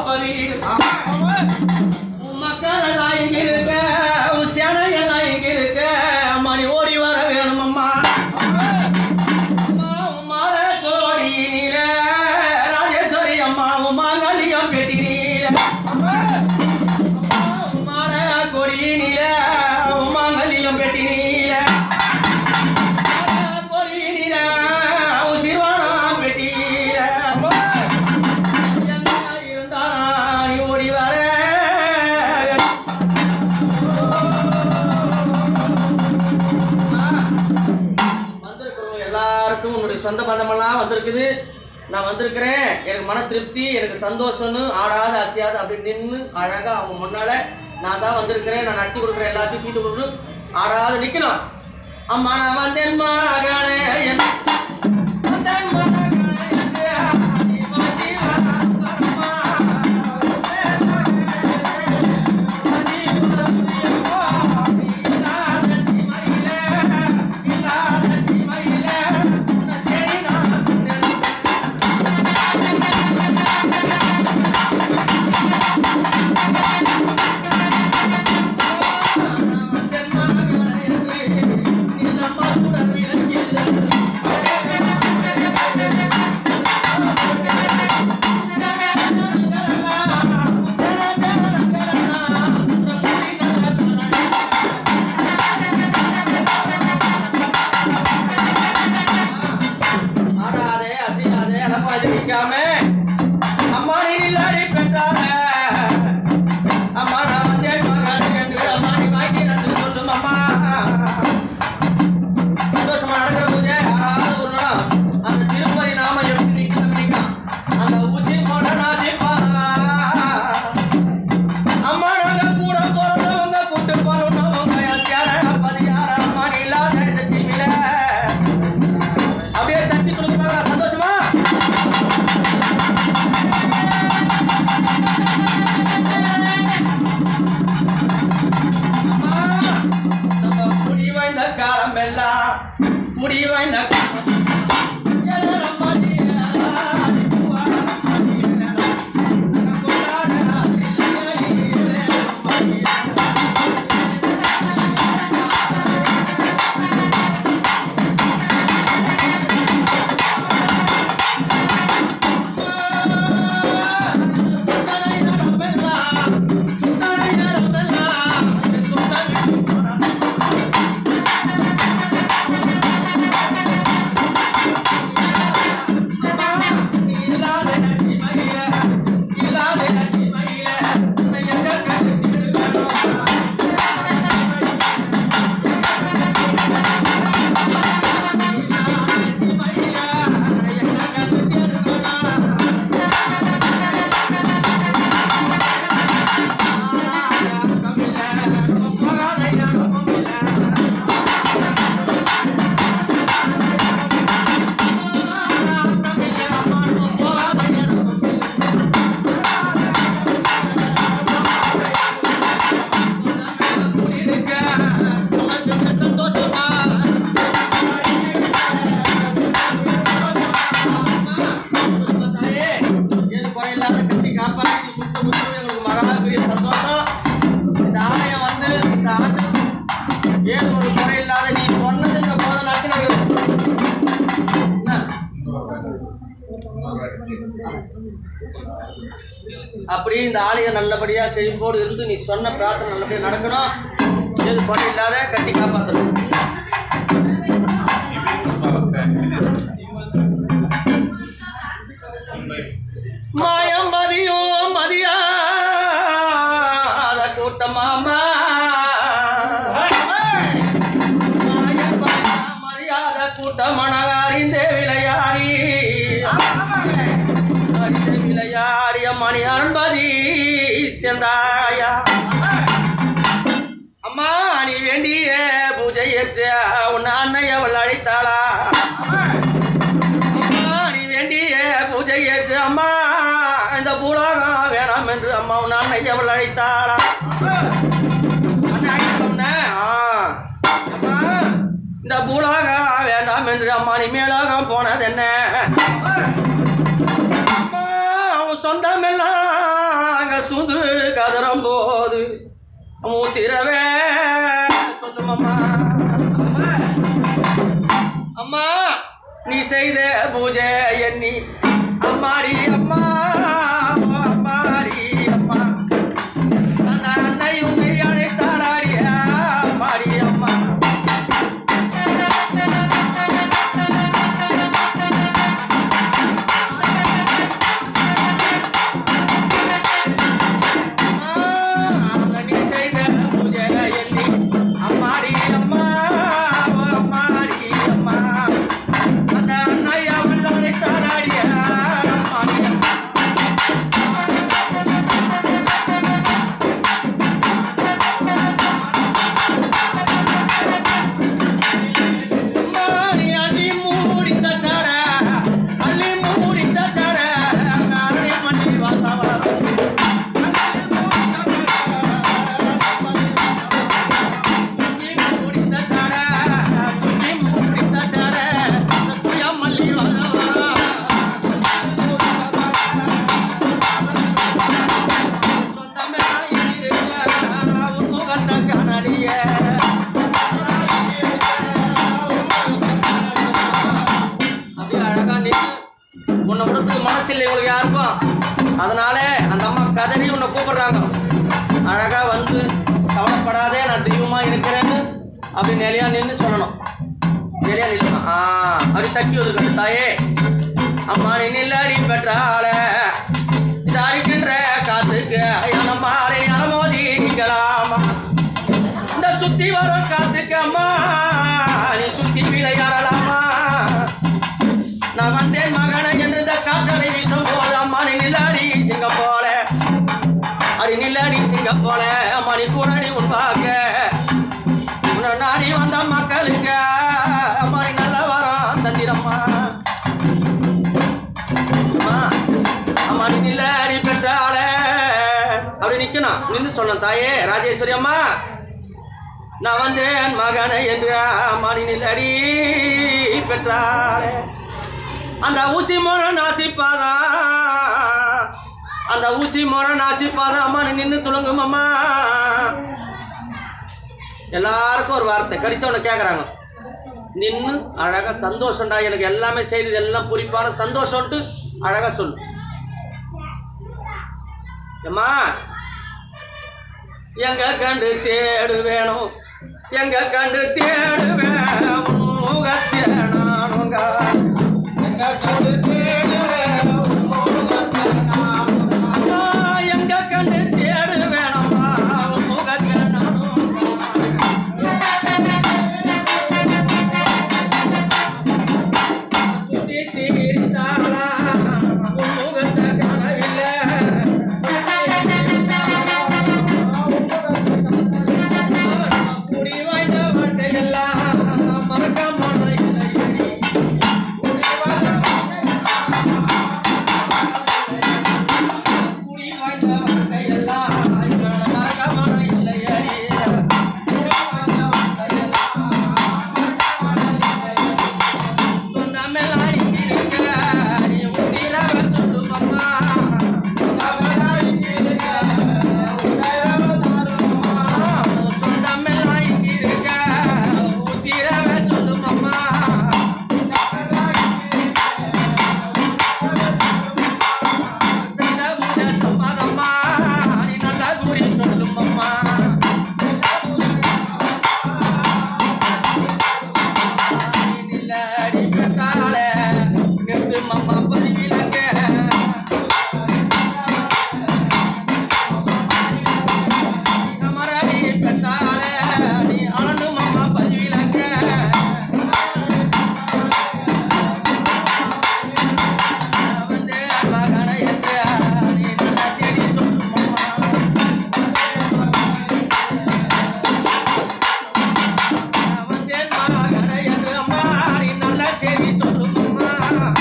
அப்ப வீடு உன் மக்கள் எல்லாம் இங்க இருக்க உன் சேனை எல்லாம் இங்க இருக்க அம்மா நீ ஓடி வர வேணும் அம்மா அம்மா உன் மாலை கோடி நீல ராஜேஸ்வரி அம்மா உன் மாங்கல்யம் பெட்டி நீல அம்மா உன் மாலை கொடி நீல உன் மாங்கல்யம் பெட்டி நீல கொடி நீல உன் சிறுவானம் பெட்டி நீல அம்மா எங்க இருந்தானா நீ ஓடி வர வந்திருக்கிறோம் எல்லாருக்கும் உன்னுடைய சொந்த பந்தமெல்லாம் வந்திருக்குது நான் வந்திருக்கிறேன் எனக்கு மன திருப்தி எனக்கு சந்தோஷம்னு ஆடாத அசையாது அப்படி நின்று அழகா அவங்க முன்னால நான் தான் வந்திருக்கிறேன் நான் நடத்தி கொடுக்குறேன் எல்லாத்தையும் தீட்டு கொடுக்கணும் ஆடாத நிக்கணும் அம்மா நான் வந்தேன் மகனே என் வந்தேன் மகனே என் ஜீவா ஜீவா அம்மா. ஆடாதே அசையாதே அலப்பாதி நிற்காம அம்மா நீ நில்லாடி பெற்றால அம்மா நான் வந்தேன் மகன் என்று அம்மா நீ வாங்கி நடந்து சொல்லும் அம்மா சந்தோஷமா நடக்கிற பூஜை ஆடாத ஒரு நாள் அந்த திருப்பதி நாம எப்படி நிற்கலாம் நிற்கலாம் அந்த ஊசி போன நாசி பாதா அம்மா நாங்க கூட பிறந்தவங்க கூட்டு போனவங்க சேன பதியார அம்மா நீ இல்லாத இந்த சீமில அப்படியே தட்டி கொடுப்பாங்க சந்தோஷமா அம்மா, நம்ம முடி வாய்ந்த காலம் எல்லாம் முடி வாய்ந்த காலம் எல்லாம் மாட்டி, ஆடி பூவாட மாட்டி, நாங்க கொண்டாட ஆசையிலே மாட்டி. ஏது ஒரு குறை இல்லாத நீ சொன்னது இந்த போத நடத்தினது என்ன அப்படி இந்த ஆலயம் நல்லபடியா செழிப்போடு இருந்து நீ சொன்ன பிரார்த்தனை நல்லபடியா நடக்கணும் எது குறை இல்லாத கட்டி காப்பாற்றணும் மாயம் மதியம் மதியாத கூட்டமாமா மாயம் மதியம் மதியாத கூட்டமனக அறிந்தே விளையாடி அறிந்தே விளையாடிய மணி அன்பதி செந்தாயா அம்மா நீ வேண்டிய பூஜை ஏற்ற உன் அன்னை அவள் அழைத்தாளா அம்மா நீ வேண்டிய பூஜை ஏற்று அம்மா இந்த பூலோகம் வேணாம் என்று அம்மா உன் அன்னை அவள் அழைத்தாளா அண்ணா அழைத்த உன்னை? ஆ. அம்மா இந்த பூலோகம் வேண்டாம் என்று அம்மா நீ மேலோகம் போனது என்ன அம்மா உன் சொந்தமெல்லாம் உத்திரவே சொல்லுமம்மா அம்மா நீ செய்த பூஜை எண்ணி அம்மாடி அம்மா ஓ அம்மாடி அம்மா அந்த அன்னை உன்னை அழைத்தாளாடிய அம்மாடி அம்மா அம்மா, நீ செய்த பூஜை எண்ணி அம்மாடி அம்மா ஓ அம்மாடி அம்மா அந்த அன்னை அவள் அழைத்தாளாடிய அம்மாடி அம்மா மாறி அள்ளி மூடித்த சட, அள்ளி மூடித்த சட, நாரணி மணி வாசவா. அள்ளி மூடித்த சட, அள்ளி மூடித்த சட, தூய மல்லி வாசவா. சொந்தமே இருக்க, உன் முகத்தை காணலியே அப்படியே அழகா நின்னு உன்னை விடத்துக்கு மனசு இல்லை இவங்களுக்கு யாருக்கும் அதனால அந்த அம்மா கதறி உன்னை கூப்பிடுறாங்க அழகா வந்து கவலைப்படாதே நான் தெய்வமா இருக்கிறேன்னு அப்படி நிலையா நின்று சொல்லணும் நிலையா நில்லணும் ஆ அப்படி தட்டி ஒதுக்கட்டு தாயே அம்மா நீ நில்லாடி பெற்றால இது அடிக்கின்ற காத்துக்கு அம்மாளை அலமோதி நிற்கலாமா இந்த சுத்தி வரும் காத்துக்கு அம்மா நீ சுத்தி விளையாடலாமா நான் வந்தேன் மகனை என்று இந்த காற்றலை வீசும் போது அம்மா நீ நில்லாடி சிங்க போல அடி நில்லாடி சிங்க போல அம்மா நீ குரடி உண்பாக்க உன்னை நாடி வந்த மக்களுக்கு அம்மா நீ நல்ல வரம் தந்திரம்மா அம்மா அம்மா நீ நில்லாடி பெற்றால அப்படி நிக்கணும் நின்று சொன்ன தாயே ராஜேஸ்வரி அம்மா நான் வந்தேன் மகனை என்று அம்மாடி நில்லடி பெற்றாளே அந்த ஊசி மோன நாசிப்பாதா அந்த ஊசி மோன நாசிப்பாதா அம்மா நீ நின்று துளங்கும் அம்மா எல்லாருக்கும் ஒரு வார்த்தை கடிச்சவனை கேட்குறாங்க நின்று அழகாக சந்தோஷம்டா எனக்கு எல்லாமே செய்தது எல்லாம் குறிப்பான சந்தோஷம்ட்டு அழகாக சொல்லு அம்மா எங்க கண்டு தேடு வேணும் எங்க கண்டு தேடு வேணும் முகத்தே நானுங்க அம்மா, எங்க கண்டு தேடு வேணும்மா முகத்தே நானுங்க சுத்தி தீர்த்தாளா உன் முகத்தை காணவில்லை குடி வாய்ந்த வாழ்க்கையெல்லாம் மறக்க மாட்டேன் குடி வாய்ந்த வாழ்க்கையெல்லாம் மறக்க மாட்டேன் சொந்தமெல்லாம் இருக்க நீ உத்திரவ சொல்லுமம்மா சொந்தமெல்லாம் இருக்க உத்திரவ சொல்லுமம்மா செய்த உன்னை சம்மதம்மா நீ நல்லா கூறி சொல்லுமம்மா நில்லடி பெற்றாலே நிறுத்து மம்மா பதிவிலங்க அமரடி பெற்றாலே நீ அழனு மம்மா பதிவிலங்க வந்து மகனை என்று நீ நல்ல செய்தி சொல்லு மம்மா வந்தேன் மகனை என்று அம்மா நீ நல்ல செய்தி சொல்லுமா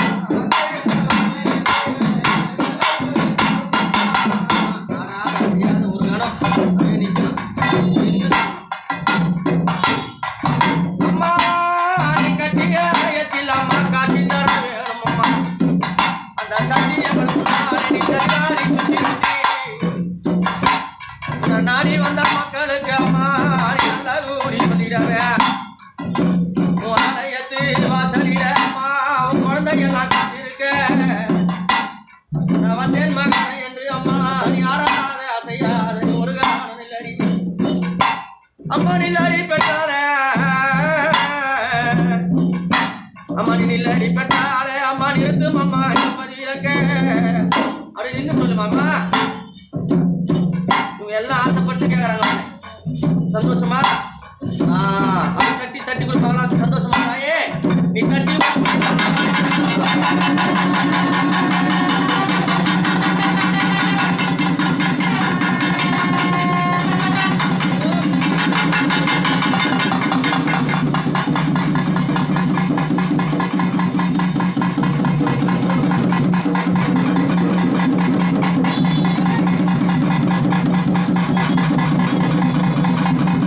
ஒரு கணம் அப்படியே நிக்கணும். நின்னு. அம்மா, நீ கட்டிய ஆயத்தில் அம்மா காட்சி தர வேணும் அம்மா. அந்த சத்தியங்கள் முன்னாடி நீ தயாரி சுத்தி சுத்தி. உன்னை நாடி வந்த மக்களுக்கு அம்மா நான் வந்தேன் மகன் என்று அம்மா நீ ஆடாத அசையாத ஒரு காரணம் இல்லடி அம்மா நில்லாடி பெற்றாலே அம்மா நீ நில்லாடி பெற்றாலே அம்மா நிறுத்தும் அம்மா நிம்மதி இழக்க அப்படி நின்று சொல்லுமா அம்மா இவங்க எல்லாம் ஆசைப்பட்டு கேட்குறாங்க சந்தோஷமா ஆ அப்படி தட்டி தட்டி கொடுப்பாங்களா சந்தோஷமா